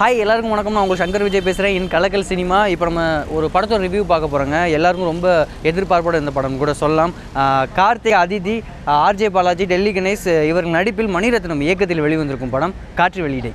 hi எல்லாருக்கும் வணக்கம் நான் உங்கள் சங்கர் விஜய் பேசுகிறேன் இன் கலக்கல் சினிமா இப்போ நம்ம ஒரு படத்தோட ரிவ்யூ பார்க்க போகிறோங்க எல்லாருக்கும் ரொம்ப எதிர்பார்ப்போட இந்த படம் கூட சொல்லலாம் ஆஹ் கார்த்திக் அதிதி ஆர்ஜே பாலாஜி டெல்லி கணேஷ் இவர்கள் நடிப்பில் மணிரத்னம் இயக்கத்தில் வெளிவந்திருக்கும் படம் காற்று வெளியீடு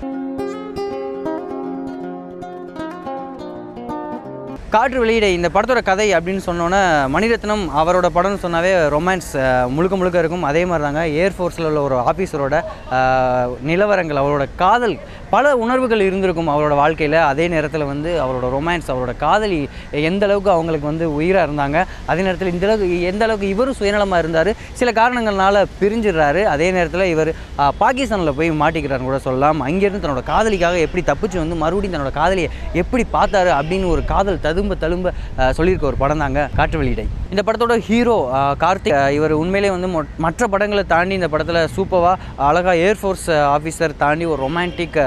காற்று வெளியிட இந்த படத்தோட கதை அப்படின்னு சொன்னோன்னே மணிரத்னம் அவரோட படம்னு சொன்னாவே ரொமான்ஸ் முழுக்க முழுக்க இருக்கும் அதே மாதிரி தாங்க ஏர்ஃபோர்ஸில் உள்ள ஒரு ஆஃபீஸரோட அஹ், நிலவரங்கள் அவரோட காதல் பல உணர்வுகள் இருந்திருக்கும் அவரோட வாழ்க்கையில் அதே நேரத்தில் வந்து அவரோட ரொமான்ஸ் அவரோட காதலி எந்த அளவுக்கு அவங்களுக்கு வந்து உயிராக இருந்தாங்க அதே நேரத்தில் இந்த அளவுக்கு எந்த அளவுக்கு இவரும் சுயநலமாக இருந்தார் சில காரணங்கள்னால பிரிஞ்சிடுறாரு அதே நேரத்தில் இவர் பாகிஸ்தானில் போய் மாட்டிக்கிறாருன்னு கூட சொல்லலாம் அங்கேருந்து தன்னோட காதலிக்காக எப்படி தப்பிச்சு வந்து மறுபடியும் தன்னோட காதலியை எப்படி பார்த்தாரு அப்படின்னு ஒரு காதல் ததும்ப தழும்ப அஹ், சொல்லியிருக்க ஒரு படம் தாங்க காற்று வெளியிடை இந்த படத்தோட ஹீரோ கார்த்திக் அஹ், இவர் உண்மையிலே வந்து மொ- மற்ற படங்களை தாண்டி இந்த படத்தில் சூப்பராக அழகாக ஏர்ஃபோர்ஸ் ஆஃபீஸர் தாண்டி ஒரு ரொமான்டிக்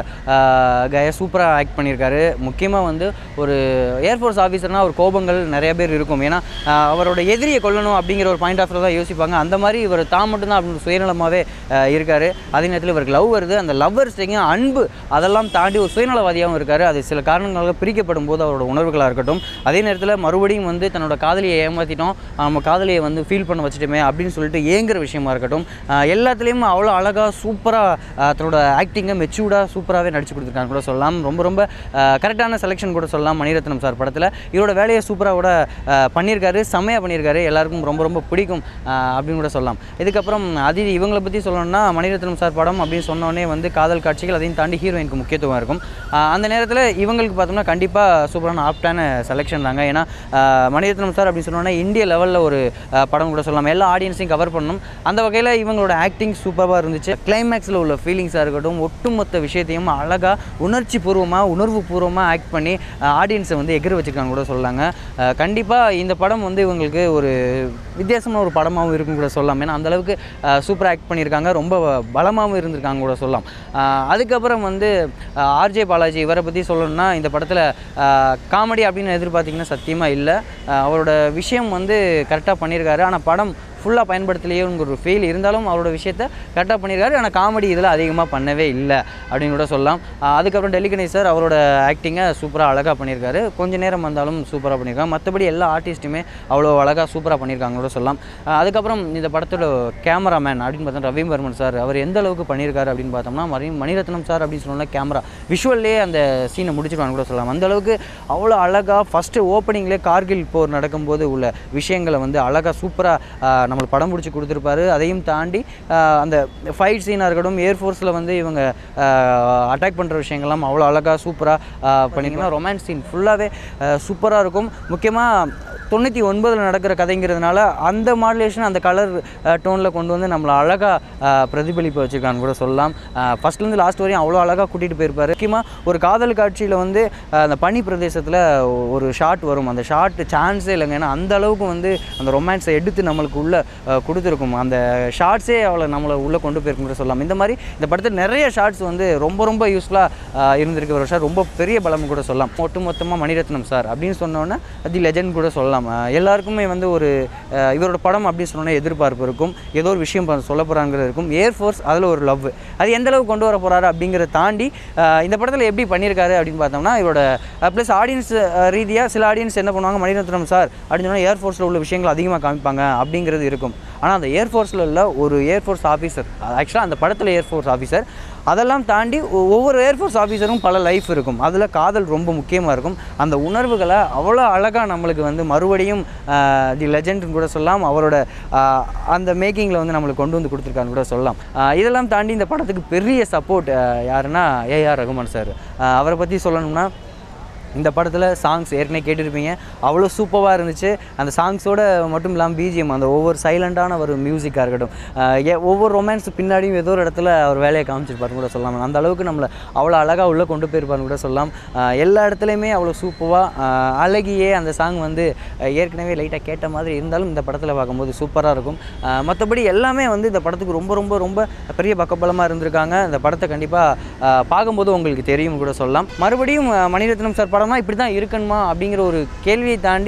கய சூப்பராக ஆக்ட் பண்ணியிருக்காரு முக்கியமாக வந்து ஒரு ஏர்ஃபோர்ஸ் ஆஃபீஸர்னால் ஒரு கோபங்கள் நிறைய பேர் இருக்கும் ஏன்னா அஹ், அவரோட எதிரியை கொல்லணும் அப்படிங்கிற ஒரு பாயிண்ட் ஆஃப் தான் யோசிப்பாங்க அந்த மாதிரி இவர் தான் மட்டும்தான் அப்படின்னு சுயநலமாகவே இருக்கார் அதே நேரத்தில் இவருக்கு லவ் வருது அந்த லவ்வர்ஸ்டையும் அன்பு அதெல்லாம் தாண்டி ஒரு சுயநலவாதியாகவும் இருக்கார் அது சில காரணங்களாக பிரிக்கப்படும் போது அவரோட உணர்வுகளாக இருக்கட்டும் அதே நேரத்தில் மறுபடியும் வந்து தன்னோட காதலியை ஏமாற்றிட்டோம் நம்ம காதலியை வந்து ஃபீல் பண்ண வச்சுட்டோமே அப்படின்னு சொல்லிட்டு ஏங்குற விஷயமா இருக்கட்டும் அஹ் எல்லாத்துலேயும் அவ்வளோ அழகாக சூப்பராக தன்னோட ஆக்டிங்கை மெச்சூர்டாக சூப்பராகவே நடிச்சு கொடுத்துருக்காங்க கூட சொல்லலாம் ரொம்ப ரொம்ப கரெக்டான செலெக்ஷன் கூட சொல்லலாம் மணிரத்னம் சார் படத்தில் இவரோட வேலையை சூப்பராக கூட அஹ், பண்ணியிருக்காரு செம்மையாக பண்ணியிருக்காரு எல்லாருக்கும் ரொம்ப ரொம்ப பிடிக்கும் அஹ், அப்படின்னு கூட சொல்லலாம் இதுக்கப்புறம் அது இவங்களை பற்றி சொல்லணும்னா மணிரத்னம் சார் படம் அப்படின்னு சொன்னோடனே வந்து காதல் காட்சிகள் அதையும் தாண்டி ஹீரோயினுக்கு முக்கியத்துவம் இருக்கும் அஹ், அந்த நேரத்தில் இவங்களுக்கு பார்த்தோம்னா கண்டிப்பாக சூப்பரான ஆப்டான செலெக்ஷன் தாங்க ஏன்னா அஹ், மணிரத்னம் சார் அப்படின்னு சொன்னோன்னா இந்திய லெவலில் ஒரு அஹ், படம் கூட சொல்லலாம் எல்லா ஆடியன்ஸையும் கவர் பண்ணணும் அந்த வகையில் இவங்களோட ஆக்டிங் சூப்பராக இருந்துச்சு கிளைமேக்ஸில் உள்ள ஃபீலிங்ஸாக இருக்கட்டும் ஒட்டுமொத்த விஷயத்தையும் அழகாக உணர்ச்சி பூர்வமாக உணர்வு பூர்வமாக ஆக்ட் பண்ணி ஆடியன்ஸை வந்து எகிர வச்சுருக்காங்க கூட சொல்லலாங்க கண்டிப்பாக இந்த படம் வந்து இவங்களுக்கு ஒரு வித்தியாசமான ஒரு படமாகவும் இருக்கும் கூட சொல்லலாம் ஏன்னா அந்தளவுக்கு சூப்பராக ஆக்ட் பண்ணியிருக்காங்க ரொம்ப பலமாகவும் இருந்திருக்காங்க கூட சொல்லலாம் அஹ், அதுக்கப்புறம் வந்து ஆர்ஜே பாலாஜி இவரை பற்றி சொல்லணும்னா இந்த படத்தில் காமெடி அப்படின்னு எதிர்பார்த்தீங்கன்னா சத்தியமாக இல்லை அவரோட விஷயம் வந்து கரெக்டாக பண்ணியிருக்காரு ஆனால் படம் ஃபுல்லாக பயன்படுத்தலையோங்கிற ஒரு ஃபீல் இருந்தாலும் அவரோட விஷயத்த கரெக்டாக பண்ணியிருக்காரு ஆனால் காமெடி இதில் அதிகமாக பண்ணவே இல்லை அப்படின்னு கூட சொல்லலாம் ஆஹ் அதுக்கப்புறம் டெல்லி கணேஷ் சார் அவரோட ஆக்டிங்கை சூப்பராக அழகாக பண்ணியிருக்காரு கொஞ்ச நேரம் வந்தாலும் சூப்பராக பண்ணியிருக்காங்க மற்றபடி எல்லா ஆர்டிஸ்ட்டுமே அவ்வளோ அழகாக சூப்பராக பண்ணியிருக்காங்க கூட சொல்லலாம் ஆஹ் அதுக்கப்புறம் இந்த படத்தோட கேமராமேன் அப்படின்னு பார்த்தா ரவிவர்மன் சார் அவர் எந்த அளவுக்கு பண்ணியிருக்காரு அப்படின்னு பார்த்தோம்னா மணி மணிரத்னம் சார் அப்படின்னு சொன்னா கேமரா விஷுவல்லே அந்த சீனை முடிச்சிருவாங்க கூட சொல்லலாம் அந்த அளவுக்கு அவ்வளோ அழகாக ஃபஸ்ட்டு ஓப்பனிங்லேயே கார்கில் போர் நடக்கும்போது உள்ள விஷயங்களை வந்து அழகாக சூப்பராக நம்மளுக்கு படம் பிடிச்சி கொடுத்துருப்பாரு அதையும் தாண்டி ஆஹ் அந்த ஃபைட் சீனாக இருக்கட்டும் ஏர்ஃபோர்ஸில் வந்து இவங்க அட்டாக் பண்ணுற விஷயங்கள்லாம் அவ்வளோ அழகாக சூப்பராக பண்ணிங்கன்னா ரொமான்ஸ் சீன் ஃபுல்லாகவே சூப்பராக இருக்கும் முக்கியமாக தொண்ணூற்றி ஒன்பதில் நடக்கிற கதைங்கிறதுனால அந்த மாடுலேஷன் அந்த கலர் டோனில் கொண்டு வந்து நம்மளை அழகாக பிரதிபலிப்பு வச்சுருக்கான்னு கூட சொல்லலாம் ஃபஸ்ட்லேருந்து லாஸ்ட் வரையும் அவ்வளோ அழகாக கூட்டிகிட்டு போயிருப்பாரு முக்கியமாக ஒரு காதல் காட்சியில் வந்து அஹ், அந்த பனி பிரதேசத்தில் ஒரு ஷாட் வரும் அந்த ஷாட் சான்ஸே இல்லைங்க ஏன்னா அந்த அளவுக்கு வந்து அந்த ரொமான்ஸை எடுத்து நம்மளுக்கு உள்ளே கொடுத்துருக்கும் அந்த ஷார்ட்ஸே அவளை நம்மளை உள்ளே கொண்டு போயிருக்கும் கூட சொல்லலாம் இந்த மாதிரி இந்த படத்தில் நிறைய ஷார்ட்ஸ் வந்து ரொம்ப ரொம்ப யூஸ்ஃபுல்லாக இருந்திருக்கு ஒரு ஷாட் ரொம்ப பெரிய பலம் கூட சொல்லலாம் ஒட்டு மொத்தமாக மணிரத்னம் சார் அப்படின்னு சொன்னோன்னே தி லெஜண்ட் கூட சொல்லலாம் அஹ் எல்லாருக்குமே வந்து ஒரு அஹ் இவரோட படம் அப்படின்னு சொன்னோன்னே எதிர்பார்ப்பு இருக்கும் ஏதோ ஒரு விஷயம் ப- சொல்ல போகிறாங்கிறது இருக்கும் ஏர்ஃபோர்ஸ் அதில் ஒரு லவ் அது எந்த அளவுக்கு கொண்டு வர போகிறாரு அப்படிங்கிறத தாண்டி அஹ் இந்த படத்தில் எப்படி பண்ணியிருக்காரு அப்படின்னு பார்த்தோம்னா இவரோட ப்ளஸ் ஆடியன்ஸ் ரீதியாக சில ஆடியன்ஸ் என்ன பண்ணுவாங்க மணிரத்னம் சார் அப்படின்னு சொன்னால் ஏர்ஃபோர்ஸில் உள்ள விஷயங்கள் அதிகமாக காமிப்பாங்க அப்படிங்கிறது இருக்கும் ஆனால் அந்த ஏர்ஃபோர்ஸில் உள்ள ஒரு ஏர்ஃபோர்ஸ் ஆஃபீஸர் ஆக்சுவலாக அந்த படத்தில் ஏர்ஃபோர்ஸ் ஆஃபீஸர் அதெல்லாம் தாண்டி ஒ- ஒவ்வொரு ஏர்ஃபோர்ஸ் ஆஃபீஸரும் பல லைஃப் இருக்கும் அதில் காதல் ரொம்ப முக்கியமாக இருக்கும் அந்த உணர்வுகளை அவ்வளோ அழகாக நம்மளுக்கு வந்து மறுபடியும் தி லெஜெண்ட்னு கூட சொல்லலாம் அவரோட ஆஹ், அந்த மேக்கிங்கில் வந்து நம்மளுக்கு கொண்டு வந்து கொடுத்துருக்கான்னு கூட சொல்லலாம் ஆஹ், இதெல்லாம் தாண்டி இந்த படத்துக்கு பெரிய சப்போர்ட் யாருன்னா ஏஆர் ரகுமான் சார் அவரை பற்றி சொல்லணும்னா இந்த படத்தில் சாங்ஸ் ஏற்கனவே கேட்டிருப்பீங்க அவ்வளோ சூப்பராக இருந்துச்சு அந்த சாங்ஸோட மட்டும் இல்லாமல் பிஜிஎம் அந்த ஒவ்வொரு சைலண்டான ஒரு மியூசிக்காக இருக்கட்டும் ஆஹ் ஏ- ஒவ்வொரு ரொமான்ஸ் பின்னாடியும் ஏதோ ஒரு இடத்துல அவர் வேலையை காமிச்சிருப்பாருன்னு கூட சொல்லலாம் அந்த அளவுக்கு நம்மளை அவ்வளோ அழகாக உள்ளே கொண்டு போயிருப்பாருன்னு கூட சொல்லலாம் ஆஹ் எல்லா இடத்துலையுமே அவ்வளோ சூப்பராக அழகியே அந்த சாங் வந்து ஆஹ் ஏற்கனவே லைட்டாக கேட்ட மாதிரி இருந்தாலும் இந்த படத்தில் பார்க்கும்போது சூப்பராக இருக்கும் ஆஹ் மற்றபடி எல்லாமே வந்து இந்த படத்துக்கு ரொம்ப ரொம்ப ரொம்ப பெரிய பக்கபலமாக இருந்திருக்காங்க இந்த படத்தை கண்டிப்பாக பார்க்கும்போது உங்களுக்கு தெரியும் கூட சொல்லலாம் மறுபடியும் ஆஹ் மணிரத்னம் சார் படம்னா இப்படி தான் இருக்கணுமா அப்படிங்கிற ஒரு கேள்வியை தாண்டி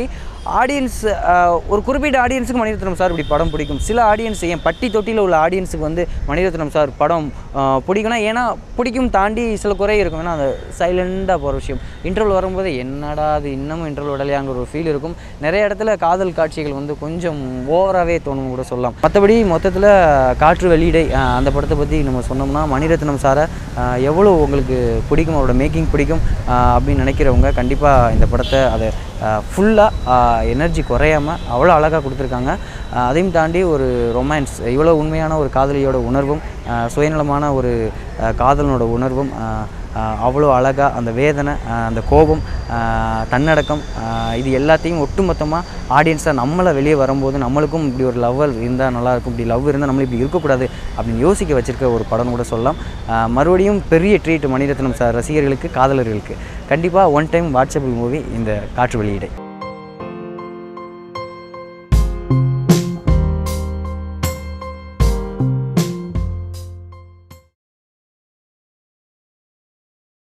ஆடியன்ஸ் ஒரு குறிப்பிட்ட ஆடியன்ஸுக்கு மணிரத்னம் சார் இப்படி படம் பிடிக்கும் சில ஆடியன்ஸ் என் பட்டி தொட்டியில் உள்ள ஆடியன்ஸுக்கு வந்து மணிரத்னம் சார் படம் ஆஹ், பிடிக்கும்னா ஏன்னா பிடிக்கும் தாண்டி சில குறை இருக்கும் ஏன்னா அந்த சைலண்டாக போகிற விஷயம் இன்டர்வல் வரும்போது என்னடா அது இன்னமும் இன்டர்வல் விடலையாங்கிற ஒரு ஃபீல் இருக்கும் நிறைய இடத்துல காதல் காட்சிகள் வந்து கொஞ்சம் ஓவராகவே தோணும் கூட சொல்லலாம் மற்றபடி மொத்தத்தில் காற்று வெளியீடை ஆஹ், அந்த படத்தை பற்றி நம்ம சொன்னோம்னா மணிரத்னம் சாரை ஆஹ், எவ்வளோ உங்களுக்கு பிடிக்கும் அவரோட மேக்கிங் பிடிக்கும் ஆஹ், அப்படின்னு நினைக்கிறவங்க கண்டிப்பாக இந்த படத்தை அதை ஃபுல்லாக எனர்ஜி குறையாமல் அவ்வளோ அழகாக கொடுத்துருக்காங்க ஆஹ், அதையும் தாண்டி ஒரு ரொமான்ஸ் இவ்வளோ உண்மையான ஒரு காதலியோட உணர்வும் ஆஹ், சுயநலமான ஒரு ஆஹ், காதலனோட உணர்வும் ஆஹ், ஆஹ், அவ்வளோ அழகாக அந்த வேதனை ஆஹ், அந்த கோபம் ஆஹ், தன்னடக்கம் ஆஹ், இது எல்லாத்தையும் ஒட்டுமொத்தமாக ஆடியன்ஸாக நம்மளை வெளியே வரும்போது நம்மளுக்கும் இப்படி ஒரு லவ் இருந்தால் நல்லாயிருக்கும் இப்படி லவ் இருந்தால் நம்மளும் இப்படி இருக்கக்கூடாது அப்படின்னு யோசிக்க வச்சிருக்க ஒரு படம் கூட சொல்லலாம் ஆஹ், மறுபடியும் பெரிய ட்ரீட் மணிரத்னம் சார் ரசிகர்களுக்கு காதலர்களுக்கு கண்டிப்பாக ஒன் டைம் வாட்ஸ்அப்பில் மூவி இந்த காற்று வெளியீடு